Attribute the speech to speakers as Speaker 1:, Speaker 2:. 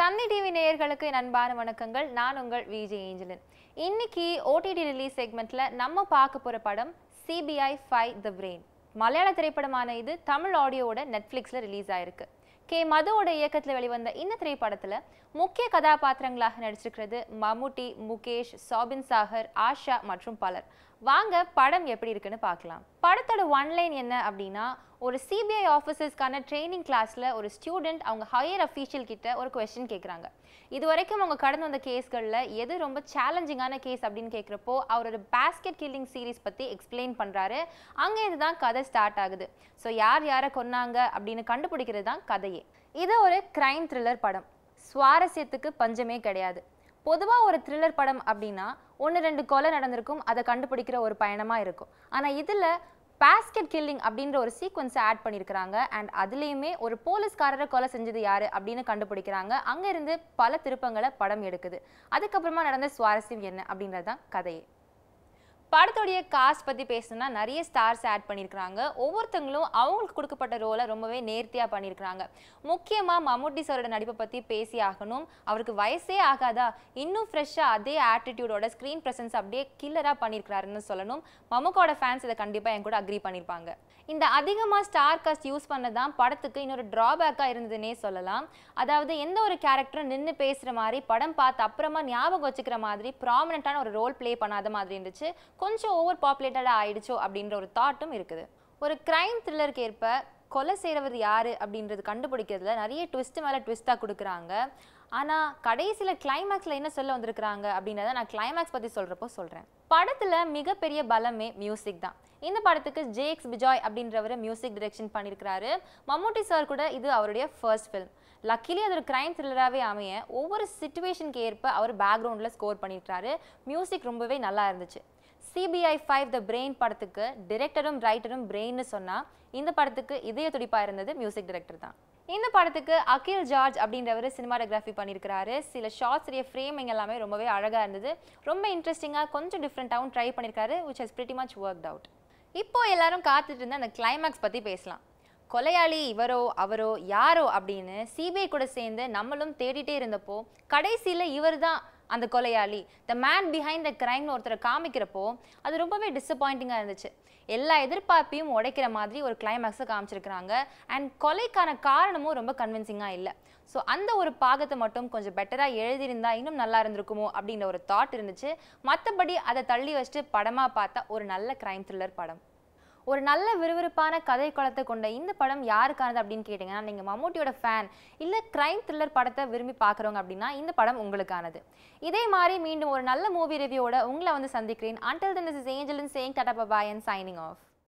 Speaker 1: தந்தி TV நேயர்களுக்கு என் அன்பான வணக்கங்கள் நான் உங்கள் விஜய் ஏஞ்சலின் இன்னைக்கு ஓடிடி ரிலீஸ் செக்மெண்ட்ல நம்ம பார்க்க போற படம் சிபிஐ ஃபை த பிரெயின் மலையாள திரைப்படமான இது தமிழ் ஆடியோவோட நெட்ஃப்ளிக்ஸில் ரிலீஸ் ஆயிருக்கு கே மதுவோட இயக்கத்தில் வெளிவந்த இந்த திரைப்படத்துல முக்கிய கதாபாத்திரங்களாக நடிச்சிருக்கிறது மம்முட்டி முகேஷ் சாபின் சாகர் ஆஷா மற்றும் பலர் வாங்க படம் எப்படி இருக்குன்னு பார்க்கலாம் படத்தோட ஒன்லைன் என்ன அப்படின்னா ஒரு சிபிஐ ஆஃபீஸர்ஸ்க்கான ட்ரைனிங் கிளாஸ்ல ஒரு ஸ்டூடெண்ட் அவங்க ஹையர் அஃபீஷியல் கிட்ட ஒரு கொஸ்டின் கேட்குறாங்க இது வரைக்கும் அவங்க கடந்து வந்த கேஸ்களில் எது ரொம்ப சேலஞ்சிங்கான கேஸ் அப்படின்னு கேட்குறப்போ அவரோட பேஸ்கெட் கில்லிங் சீரிஸ் பற்றி எக்ஸ்பிளைன் பண்ணுறாரு அங்கேருந்து தான் கதை ஸ்டார்ட் ஆகுது ஸோ யார் யாரை கொன்னாங்க அப்படின்னு கண்டுபிடிக்கிறது தான் கதையே இது ஒரு கிரைம் த்ரில்லர் படம் சுவாரஸ்யத்துக்கு பஞ்சமே கிடையாது பொதுவாக ஒரு த்ரில்லர் படம் அப்படின்னா ஒன்று ரெண்டு கொலை நடந்திருக்கும் அதை கண்டுபிடிக்கிற ஒரு பயணமாக இருக்கும் ஆனால் இதில் பேஸ்கெட் கில்லிங் அப்படின்ற ஒரு சீக்வன்ஸை ஆட் பண்ணியிருக்கிறாங்க அண்ட் அதுலேயுமே ஒரு போலீஸ்காரரை கொலை செஞ்சது யாரு அப்படின்னு கண்டுபிடிக்கிறாங்க அங்கேருந்து பல திருப்பங்களை படம் எடுக்குது அதுக்கப்புறமா நடந்த சுவாரஸ்யம் என்ன அப்படின்றது தான் கதையே படத்துடைய காஸ்ட் பற்றி பேசணும்னா நிறைய ஸ்டார்ஸ் ஆட் பண்ணியிருக்கிறாங்க ஒவ்வொருத்தங்களும் அவங்களுக்கு கொடுக்கப்பட்ட ரோலை ரொம்பவே நேர்த்தியாக பண்ணியிருக்கிறாங்க முக்கியமாக மம்முட்டி சாரோட நடிப்பை பற்றி பேசி ஆகணும் அவருக்கு வயசே ஆகாதா இன்னும் ஃப்ரெஷ்ஷாக அதே ஆட்டிடியூடோட ஸ்க்ரீன் ப்ரெசன்ஸ் அப்படியே கில்லராக பண்ணியிருக்கிறாருன்னு சொல்லணும் மம்முக்கோட ஃபேன்ஸ் இதை கண்டிப்பாக என் கூட அக்ரி பண்ணியிருப்பாங்க இந்த அதிகமாக ஸ்டார் காஸ்ட் யூஸ் பண்ணதான் படத்துக்கு இன்னொரு ட்ராபேக்காக இருந்ததுன்னே சொல்லலாம் அதாவது எந்த ஒரு கேரக்டரும் நின்று பேசுகிற மாதிரி படம் பார்த்து அப்புறமா ஞாபகம் வச்சுக்கிற மாதிரி ப்ராமினெண்ட்டான ஒரு ரோல் ப்ளே பண்ணாத மாதிரி இருந்துச்சு கொஞ்சம் ஓவர் பாப்புலேட்டடாக ஆயிடுச்சோ அப்படின்ற ஒரு தாட்டும் இருக்குது ஒரு கிரைம் த்ரில்லருக்கு ஏற்ப கொலை செய்கிறவர் யார் அப்படின்றது கண்டுபிடிக்கிறதுல நிறைய ட்விஸ்ட் மேலே ட்விஸ்ட்டாக கொடுக்குறாங்க ஆனால் கடைசியில் கிளைமேக்ஸில் என்ன சொல்ல வந்திருக்கிறாங்க அப்படின்றத நான் கிளைமேக்ஸ் பற்றி சொல்கிறப்போ சொல்கிறேன் படத்தில் மிகப்பெரிய பலமே மியூசிக் தான் இந்த படத்துக்கு ஜேக்ஸ் பிஜாய் அப்படின்றவர் மியூசிக் டைரக்ஷன் பண்ணியிருக்கிறாரு மம்முட்டி சார் கூட இது அவருடைய ஃபர்ஸ்ட் ஃபிலிம் லக்கிலி அது ஒரு கிரைம் த்ரில்லராகவே அமைய ஒவ்வொரு சுச்சுவேஷனுக்கு ஏற்ப அவர் பேக்ரவுண்டில் ஸ்கோர் பண்ணியிருக்காரு மியூசிக் ரொம்பவே நல்லா இருந்துச்சு சிபிஐ ஃபைவ் த பிரெயின் படத்துக்கு டிரெக்டரும் ரைட்டரும் பிரெயின்னு சொன்னால் இந்த படத்துக்கு இதய துடிப்பாக இருந்தது மியூசிக் டைரக்டர் தான் இந்த படத்துக்கு அகில் ஜார்ஜ் அப்படின்றவர் சினிமாட்டோகிராஃபி பண்ணியிருக்கிறாரு சில ஷார்ட்ஸ் உடைய ஃப்ரேமிங் எல்லாமே ரொம்பவே அழகாக இருந்தது ரொம்ப இன்ட்ரெஸ்டிங்காக கொஞ்சம் டிஃப்ரெண்ட்டாகவும் ட்ரை பண்ணியிருக்காரு which has pretty much work out இப்போ எல்லாரும் காத்துட்டு இருந்த அந்த கிளைமேக்ஸ் பற்றி பேசலாம் கொலையாளி இவரோ அவரோ யாரோ அப்படின்னு சிபிஐ கூட சேர்ந்து நம்மளும் தேடிட்டே இருந்தப்போ கடைசியில் இவர் தான் அந்த கொலையாளி த மேன் பிஹைண்ட் த கிரைம்னு ஒருத்தரை காமிக்கிறப்போ அது ரொம்பவே டிசப்பாயிண்டிங்காக இருந்துச்சு எல்லா எதிர்பார்ப்பையும் உடைக்கிற மாதிரி ஒரு கிளைமேக்ஸை காமிச்சிருக்கிறாங்க அண்ட் கொலைக்கான காரணமும் ரொம்ப கன்வின்சிங்காக இல்லை ஸோ அந்த ஒரு பாகத்தை மட்டும் கொஞ்சம் பெட்டராக எழுதியிருந்தா இன்னும் நல்லா இருந்திருக்குமோ அப்படின்ற ஒரு தாட் இருந்துச்சு மற்றபடி அதை தள்ளி வச்சுட்டு படமாக பார்த்தா ஒரு நல்ல கிரைம் த்ரில்லர் படம் ஒரு நல்ல விறுவிறுப்பான கதை குளத்தை கொண்ட இந்த படம் யாருக்கானது அப்படின்னு கேட்டிங்கன்னா நீங்கள் மம்மூட்டியோட ஃபேன் இல்லை கிரைம் த்ரில்லர் படத்தை விரும்பி பார்க்குறவங்க அப்படின்னா இந்த படம் உங்களுக்கானது இதே மாதிரி மீண்டும் ஒரு நல்ல மூவி ரிவ்யூவோட உங்களை வந்து சந்திக்கிறேன் until then this is Angeline saying tata bye bye and signing of